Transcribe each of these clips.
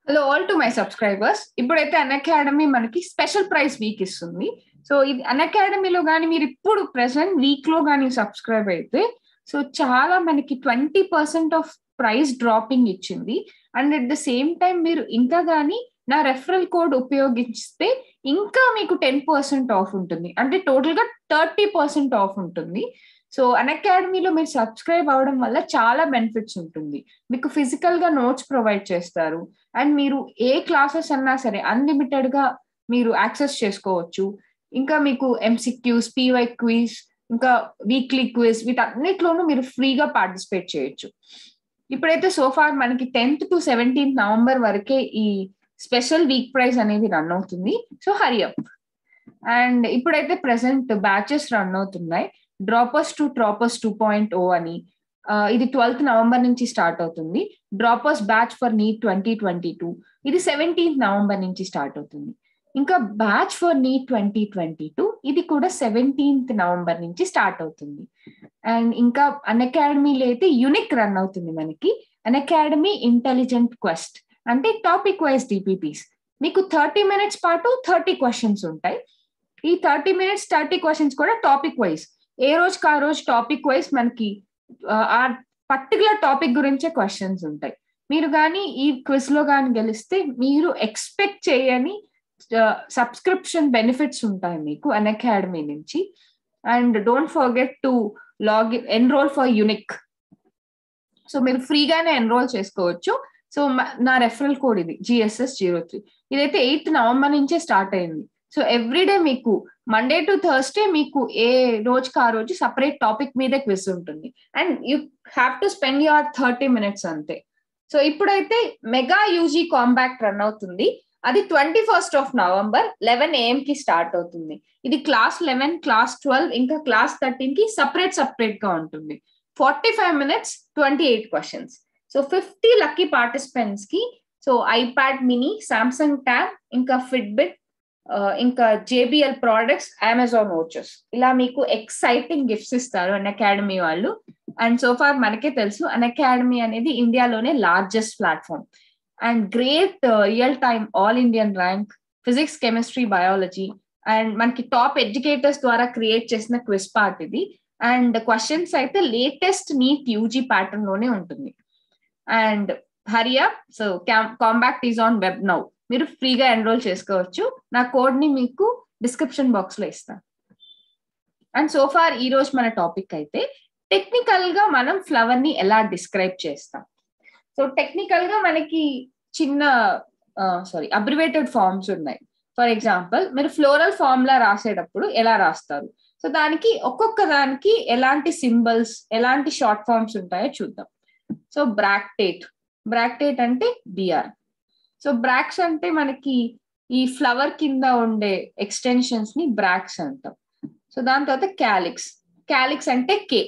hello all to my subscribers ఇప్పుడైతే Unacademy మనకి special price week ఇస్తుంది so ఇది అన్ అకాడమీలో కానీ మీరు ఇప్పుడు ప్రెసెంట్ వీక్ లో కానీ సబ్స్క్రైబ్ అయితే సో చాలా మనకి twenty percent off price dropping ఇచ్చింది and at the same time మీరు ఇంకా కానీ నా రెఫరల్ కోడ్ ఉపయోగిస్తే ఇంకా మీకు టెన్ పర్సెంట్ ఆఫ్ ఉంటుంది అంటే టోటల్ గా థర్టీ పర్సెంట్ ఆఫ్ ఉంటుంది సో అన్ అకాడమీలో మీరు సబ్స్క్రైబ్ అవడం వల్ల చాలా బెనిఫిట్స్ ఉంటుంది మీకు ఫిజికల్ గా నోట్స్ ప్రొవైడ్ చేస్తారు అండ్ మీరు ఏ క్లాసెస్ అన్నా సరే అన్లిమిటెడ్ గా మీరు యాక్సెస్ చేసుకోవచ్చు ఇంకా మీకు ఎంసిక్యూస్ పీవై క్విజ్ ఇంకా వీక్లీ క్విజ్ వీటన్నిటిలోనూ మీరు ఫ్రీగా పార్టిసిపేట్ చేయొచ్చు ఇప్పుడైతే సోఫార్ మనకి టెన్త్ టు సెవెంటీన్త్ నవంబర్ వరకే ఈ స్పెషల్ వీక్ ప్రైజ్ అనేది రన్ అవుతుంది సో హరియప్ అండ్ ఇప్పుడైతే ప్రెసెంట్ బ్యాచెస్ రన్ అవుతున్నాయి droppers to droppers two point O అని ఇది ట్వెల్త్ నవంబర్ నుంచి స్టార్ట్ అవుతుంది droppers batch for NEET twenty twenty two ఇది సెవెంటీన్త్ నవంబర్ నుంచి స్టార్ట్ అవుతుంది ఇంకా batch for NEET twenty twenty two ఇది కూడా సెవెంటీన్త్ నవంబర్ నుంచి స్టార్ట్ అవుతుంది అండ్ ఇంకా అన్ అకాడమీలో అయితే యునిక్ రన్ అవుతుంది మనకి అన్ అకాడమీ ఇంటెలిజెంట్ క్వెస్ట్ అంటే టాపిక్ వైజ్ డిపిపిస్ మీకు థర్టీ మినిట్స్ పాటు థర్టీ క్వశ్చన్స్ ఉంటాయి ఈ థర్టీ మినిట్స్ థర్టీ క్వశ్చన్స్ కూడా టాపిక్ వైజ్ ఏ రోజుకి ఆ రోజు టాపిక్ వైజ్ మనకి ఆ పర్టికులర్ టాపిక్ గురించే క్వశ్చన్స్ ఉంటాయి మీరు కానీ ఈ క్విజ్ లో కానీ గెలిస్తే మీరు ఎక్స్పెక్ట్ చేయని సబ్స్క్రిప్షన్ బెనిఫిట్స్ ఉంటాయి మీకు అన్ అకాడమీ నుంచి and don't forget to log enrol for unique so మీరు ఫ్రీగానే ఎన్రోల్ చేసుకోవచ్చు సో నా రెఫరల్ కోడ్ ఇది జిఎస్ఎస్ జీరో త్రీ ఇదైతే ఎయిత్ నవంబర్ నుంచే స్టార్ట్ అయింది సో ఎవ్రీడే మీకు మండే టు థర్స్డే మీకు ఏ రోజుకి ఆ రోజు సపరేట్ టాపిక్ మీద క్విజ్ ఉంటుంది and you have to spend your thirty minutes అంతే సో ఇప్పుడైతే మెగా యూజీ కాంబాక్ట్ రన్ అవుతుంది అది twenty first of November eleven AM కి స్టార్ట్ అవుతుంది ఇది క్లాస్ లెవెన్ క్లాస్ ట్వెల్వ్ ఇంకా క్లాస్ థర్టీన్ కి సపరేట్ సపరేట్ గా ఉంటుంది forty five minutes twenty eight questions so fifty lucky participants కి so iPad mini Samsung tab ఇంకా ఫిట్బిట్ ఇంకా జేబిఎల్ ప్రోడక్ట్స్ అమెజాన్ వాచెస్ ఇలా మీకు ఎక్సైటింగ్ గిఫ్ట్స్ ఇస్తారు అన్ అకాడమీ వాళ్ళు అండ్ సోఫార్ మనకే తెలుసు అన్ అకాడమీ అనేది ఇండియాలోనే largest platform and great real time all Indian rank physics chemistry biology and మనకి టాప్ ఎడ్యుకేటర్స్ ద్వారా క్రియేట్ చేసిన క్విజ్ పార్ట్ ఇది అండ్ క్వశ్చన్స్ అయితే లేటెస్ట్ నీట్ యూజీ ప్యాటర్న్ లోనే ఉంటుంది అండ్ హరియా so compact is on web now మీరు ఫ్రీగా ఎన్రోల్ చేసుకోవచ్చు నా కోడ్ ని మీకు డిస్క్రిప్షన్ బాక్స్ లో ఇస్తాను అండ్ సోఫార్ ఈ రోజు మన టాపిక్ అయితే టెక్నికల్ గా మనం ఫ్లవర్ ని ఎలా డిస్క్రైబ్ చేస్తాం సో టెక్నికల్ గా మనకి చిన్న సారీ అబ్రివేటెడ్ ఫార్మ్స్ ఉన్నాయి ఫర్ ఎగ్జాంపుల్ మీరు ఫ్లోరల్ ఫార్మ్ లా రాసేటప్పుడు ఎలా రాస్తారు సో దానికి ఒక్కొక్క దానికి ఎలాంటి సింబల్స్ ఎలాంటి షార్ట్ ఫార్మ్స్ ఉంటాయో చూద్దాం సో బ్రాక్టేట్ బ్రాక్టేట్ అంటే బిఆర్ సో బ్రాక్స్ అంటే మనకి ఈ ఫ్లవర్ కింద ఉండే ఎక్స్టెన్షన్స్ ని బ్రాక్స్ అంటాం సో దాని తర్వాత క్యాలిక్స్ క్యాలిక్స్ అంటే కే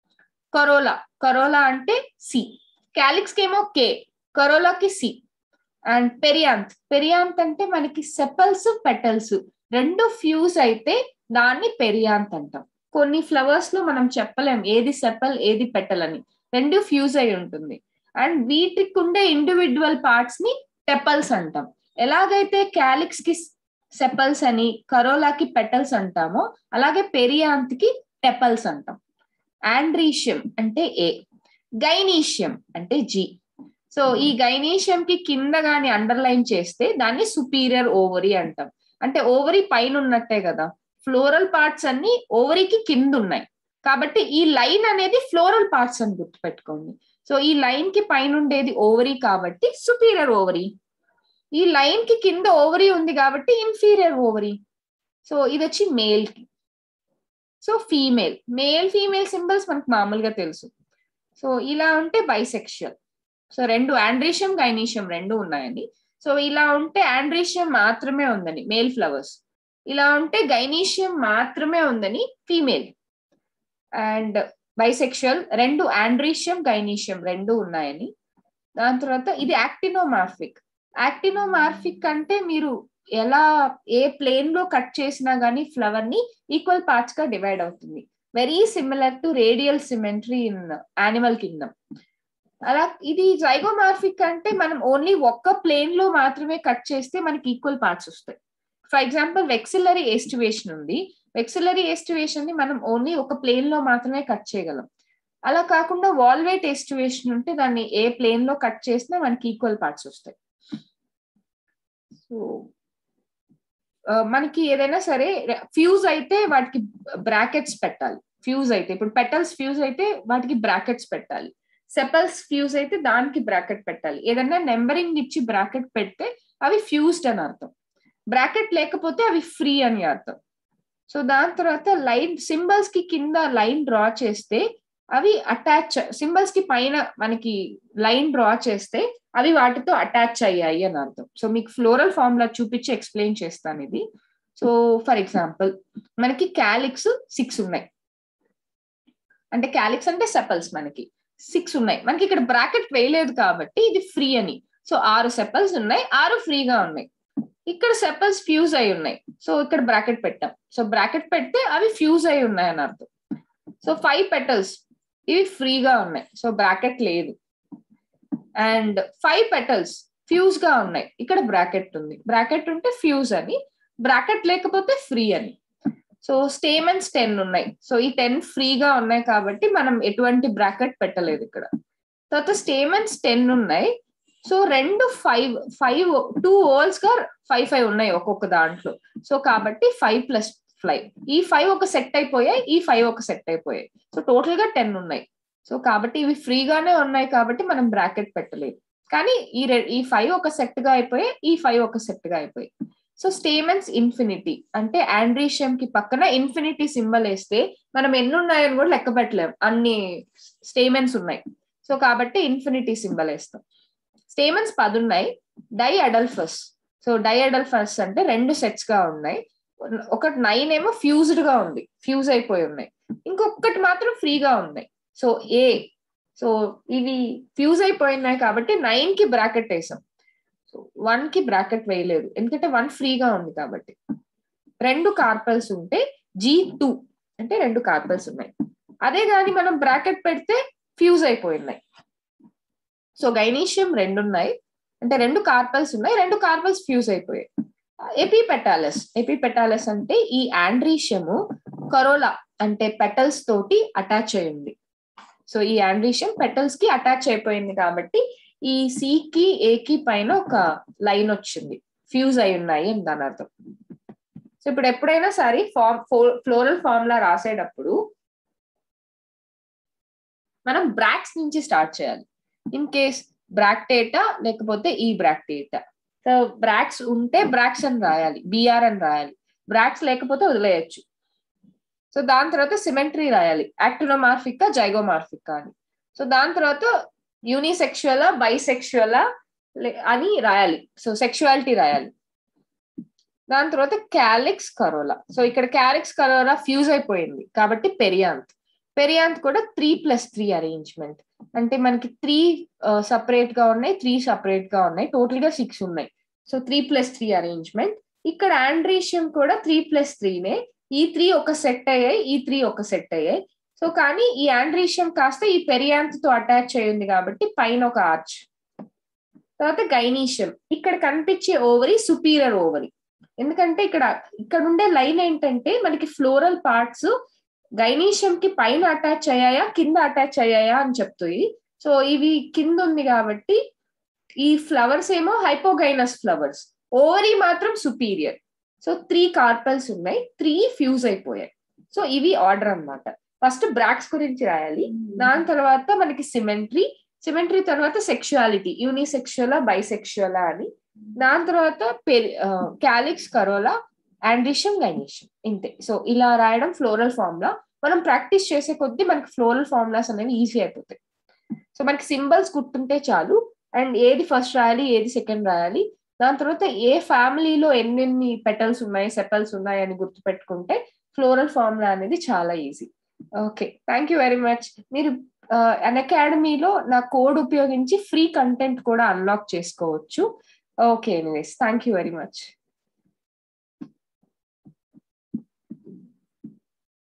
కరోలా కరోలా అంటే సి క్యాలిక్స్ కేమో కే కరోలాకి సి అండ్ పెరియాంత్ పెరియాంత్ అంటే మనకి సెపల్స్ పెటల్స్ రెండు ఫ్యూజ్ అయితే దాన్ని పెరియాంత్ అంటాం కొన్ని ఫ్లవర్స్ లో మనం చెప్పలేం ఏది సెపల్ ఏది పెటల్ అని రెండు ఫ్యూజ్ అయి ఉంటుంది అండ్ వీటికి ఉండే ఇండివిజువల్ పార్ట్స్ ని టెపల్స్ అంటాం ఎలాగైతే క్యాలిక్స్ కి సెపల్స్ అని కరోలాకి పెటల్స్ అంటామో అలాగే పెరియాంత్ కి టెపల్స్ అంటాం ఆండ్రీషియం అంటే ఏ గైనీషియం అంటే జి సో ఈ గైనీషియం కి కింద గాని అండర్లైన్ చేస్తే దాన్ని సుపీరియర్ ఓవరీ అంటాం అంటే ఓవరీ పైన ఉన్నట్టే కదా ఫ్లోరల్ పార్ట్స్ అన్ని ఓవరీకి కింద ఉన్నాయి కాబట్టి ఈ లైన్ అనేది ఫ్లోరల్ పార్ట్స్ అని గుర్తుపెట్టుకోండి సో ఈ లైన్ కి పైన ఉండేది ఓవరీ కాబట్టి సుపీరియర్ ఓవరీ ఈ లైన్ కి కింద ఓవరీ ఉంది కాబట్టి ఇన్ఫీరియర్ ఓవరీ సో ఇది వచ్చి మేల్ కి so female male female symbols మనకు మామూలుగా తెలుసు సో ఇలా ఉంటే బైసెక్షువల్ సో రెండు ఆండ్రీషియం గైనీషియం రెండు ఉన్నాయండి సో ఇలా ఉంటే ఆండ్రీషియం మాత్రమే ఉందని మేల్ ఫ్లవర్స్ ఇలా ఉంటే గైనీషియం మాత్రమే ఉందని ఫీమేల్ అండ్ బైసెక్షువల్ రెండు ఆండ్రీషియం గైనీషియం రెండు ఉన్నాయని దాని తర్వాత ఇది యాక్టినోమార్ఫిక్ యాక్టినోమార్ఫిక్ అంటే మీరు ఎలా ఏ ప్లేన్ లో కట్ చేసినా గానీ ఫ్లవర్ ని ఈక్వల్ పార్ట్స్ గా డివైడ్ అవుతుంది very similar to radial symmetry in animal kingdom అలా ఇది జైగోమార్ఫిక్ అంటే మనం ఓన్లీ ఒక్క ప్లేన్ లో మాత్రమే కట్ చేస్తే మనకి ఈక్వల్ పార్ట్స్ వస్తాయి ఫర్ ఎగ్జాంపుల్ వెక్సిలరీ ఎస్టివేషన్ ఉంది వెక్సిలరీ ఎస్టివేషన్ ని మనం ఓన్లీ ఒక ప్లేన్ లో మాత్రమే కట్ చేయగలం అలా కాకుండా వాల్వేట్ ఎస్టివేషన్ ఉంటే దాన్ని ఏ ప్లేన్ లో కట్ చేసినా మనకి ఈక్వల్ పార్ట్స్ వస్తాయి సో మనకి ఏదైనా సరే ఫ్యూజ్ అయితే వాటికి బ్రాకెట్స్ పెట్టాలి ఫ్యూజ్ అయితే ఇప్పుడు పెటల్స్ ఫ్యూజ్ అయితే వాటికి బ్రాకెట్స్ పెట్టాలి సెపల్స్ ఫ్యూజ్ అయితే దానికి బ్రాకెట్ పెట్టాలి ఏదైనా నెంబరింగ్ ఇచ్చి బ్రాకెట్ పెడితే అవి ఫ్యూజ్డ్ అని అర్థం బ్రాకెట్ లేకపోతే అవి ఫ్రీ అని అర్థం సో దాని తర్వాత లైన్ సింబల్స్ కి కింద లైన్ డ్రా చేస్తే అవి అటాచ్ సింబల్స్ కి పైన మనకి లైన్ డ్రా చేస్తే అవి వాటితో అటాచ్ అయ్యాయి అని అర్థం సో మీకు ఫ్లోరల్ ఫార్ములా చూపించి ఎక్స్ప్లెయిన్ చేస్తాను ఇది సో ఫర్ ఎగ్జాంపుల్ మనకి క్యాలిక్స్ సిక్స్ ఉన్నాయి అంటే క్యాలిక్స్ అంటే సెపల్స్ మనకి సిక్స్ ఉన్నాయి మనకి ఇక్కడ బ్రాకెట్ వేయలేదు కాబట్టి ఇది ఫ్రీ అని సో ఆరు సెపల్స్ ఉన్నాయి ఆరు ఫ్రీగా ఉన్నాయి ఇక్కడ సెపల్స్ ఫ్యూజ్ అయి ఉన్నాయి సో ఇక్కడ బ్రాకెట్ పెట్టాం సో బ్రాకెట్ పెడితే అవి ఫ్యూజ్ అయి ఉన్నాయి అని అర్థం సో ఫైవ్ పెటల్స్ ఇవి ఫ్రీగా ఉన్నాయి సో బ్రాకెట్ లేదు అండ్ ఫైవ్ పెటల్స్ ఫ్యూజ్ గా ఉన్నాయి ఇక్కడ బ్రాకెట్ ఉంది బ్రాకెట్ ఉంటే ఫ్యూజ్ అని బ్రాకెట్ లేకపోతే ఫ్రీ అని సో స్టేమెన్స్ టెన్ ఉన్నాయి సో ఈ టెన్ ఫ్రీగా ఉన్నాయి కాబట్టి మనం ఎటువంటి బ్రాకెట్ పెట్టలేదు ఇక్కడ తర్వాత స్టేమెన్స్ టెన్ ఉన్నాయి సో రెండు ఫైవ్ ఫైవ్ టూ ఓల్స్ గా ఫైవ్ ఫైవ్ ఉన్నాయి ఒక్కొక్క దాంట్లో సో కాబట్టి ఫైవ్ ప్లస్ ఫైవ్ ఈ ఫైవ్ ఒక సెట్ అయిపోయాయి ఈ ఫైవ్ ఒక సెట్ అయిపోయాయి సో టోటల్ గా టెన్ ఉన్నాయి సో కాబట్టి ఇవి ఫ్రీగానే ఉన్నాయి కాబట్టి మనం బ్రాకెట్ పెట్టలేదు కానీ ఈ ఈ ఫైవ్ ఒక సెట్ గా అయిపోయాయి ఈ ఫైవ్ ఒక సెట్ గా అయిపోయాయి సో స్టేమెన్స్ ఇన్ఫినిటీ అంటే ఆండ్రీషియం కి పక్కన ఇన్ఫినిటీ సింబల్ వేస్తే మనం ఎన్ని ఉన్నాయని కూడా లెక్క పెట్టలేం అన్ని స్టేమెన్స్ ఉన్నాయి సో కాబట్టి ఇన్ఫినిటీ సింబల్ వేస్తాం స్టేమెన్స్ పది ఉన్నాయి diadelphous so diadelphous అంటే రెండు సెట్స్ గా ఉన్నాయి ఒకటి నైన్ ఏమో ఫ్యూజ్డ్ గా ఉంది ఫ్యూజ్ అయిపోయి ఉన్నాయి ఇంకొకటి మాత్రం ఫ్రీగా ఉన్నాయి సో ఏ సో ఇవి ఫ్యూజ్ అయిపోయినాయి కాబట్టి నైన్ కి బ్రాకెట్ వేసాం సో వన్ కి బ్రాకెట్ వేయలేదు ఎందుకంటే వన్ ఫ్రీగా ఉంది కాబట్టి రెండు కార్పల్స్ ఉంటే జీ టూ అంటే రెండు కార్పల్స్ ఉన్నాయి అదే కానీ మనం బ్రాకెట్ పెడితే ఫ్యూజ్ అయిపోయినాయి సో గైనీషియం రెండు ఉన్నాయి అంటే రెండు కార్పల్స్ ఉన్నాయి రెండు కార్పల్స్ ఫ్యూజ్ అయిపోయాయి ఎపిపెటాలస్ ఎపిపెటాలస్ అంటే ఈ ఆండ్రీషియము కరోలా అంటే పెటల్స్ తోటి అటాచ్ అయి ఉంది సో ఈ ఆండ్రీషియం పెటల్స్ కి అటాచ్ అయిపోయింది కాబట్టి ఈ సి కి ఏ కి పైన ఒక లైన్ వచ్చింది ఫ్యూజ్ అయి ఉన్నాయి అని దాని అర్థం సో ఇప్పుడు ఎప్పుడైనా సరే ఫార్మ్ ఫ్లోరల్ ఫార్ములా రాసేటప్పుడు మనం బ్రాక్స్ నుంచి స్టార్ట్ చేయాలి ఇన్ కేస్ బ్రాక్టేటా లేకపోతే ఈ బ్రాక్టేటా సో బ్రాక్స్ ఉంటే బ్రాక్స్ అని రాయాలి బిఆర్ అని రాయాలి బ్రాక్స్ లేకపోతే వదిలేయచ్చు సో దాని తర్వాత సిమెంట్రీ రాయాలి యాక్టినోమార్ఫికా జైగోమార్ఫికా అని సో దాని తర్వాత యూనిసెక్షువలా బైసెక్షువలా అని రాయాలి సో సెక్షువాలిటీ రాయాలి దాని తర్వాత క్యాలిక్స్ కరోలా సో ఇక్కడ క్యాలిక్స్ కరోలా ఫ్యూజ్ అయిపోయింది కాబట్టి పెరియాంత్ పెరియాంత్ కూడా త్రీ ప్లస్ త్రీ అరేంజ్మెంట్ అంటే మనకి త్రీ సపరేట్ గా ఉన్నాయి త్రీ సపరేట్ గా ఉన్నాయి టోటల్ గా సిక్స్ ఉన్నాయి so three plus three arrangement ఇక్కడ ఆండ్రీషియం కూడా త్రీ ప్లస్ త్రీనే ఈ త్రీ ఒక సెట్ అయ్యాయి ఈ త్రీ ఒక సెట్ అయ్యాయి సో కానీ ఈ ఆండ్రీషియం కాస్త ఈ పెరియాంత్ తో అటాచ్ అయ్యింది కాబట్టి పైన ఒక ఆర్చ్ తర్వాత గైనీషియం ఇక్కడ కనిపించే ఓవరీ సుపీరియర్ ఓవరీ ఎందుకంటే ఇక్కడ ఇక్కడ ఉండే లైన్ ఏంటంటే మనకి ఫ్లోరల్ పార్ట్స్ గైనీషియం కి పైన అటాచ్ అయ్యాయా కింద అటాచ్ అయ్యాయా అని చెప్తాయి సో ఇవి కింద ఉంది కాబట్టి ఈ ఫ్లవర్స్ ఏమో హైపోగైనస్ ఫ్లవర్స్ ఓవరీ మాత్రం సుపీరియర్ సో త్రీ కార్పల్స్ ఉన్నాయి త్రీ ఫ్యూజ్ అయిపోయాయి సో ఇవి ఆర్డర్ అనమాట ఫస్ట్ బ్రాక్స్ గురించి రాయాలి దాని తర్వాత మనకి సిమెంట్రీ సిమెంట్రీ తర్వాత సెక్షువాలిటీ యూనిసెక్షువలా బైసెక్షువలా అని దాని తర్వాత క్యాలిక్స్ కరోలా ఆండ్రిషియం గైనీషియం ఇంతే సో ఇలా రాయడం ఫ్లోరల్ ఫార్ములా మనం ప్రాక్టీస్ చేసే కొద్దీ మనకి ఫ్లోరల్ ఫార్ములాస్ అనేవి ఈజీ అయిపోతాయి సో మనకి సింబల్స్ గుర్తుంటే చాలు అండ్ ఏది ఫస్ట్ రాయాలి ఏది సెకండ్ రాయాలి దాని తర్వాత ఏ ఫ్యామిలీలో ఎన్నెన్ని పెటల్స్ ఉన్నాయి సెపల్స్ ఉన్నాయి అని గుర్తుపెట్టుకుంటే ఫ్లోరల్ ఫార్ములా అనేది చాలా easy okay thank you very much మీరు అన్ అకాడమీలో నా కోడ్ ఉపయోగించి ఫ్రీ కంటెంట్ కూడా అన్లాక్ చేసుకోవచ్చు okay anyways thank you very much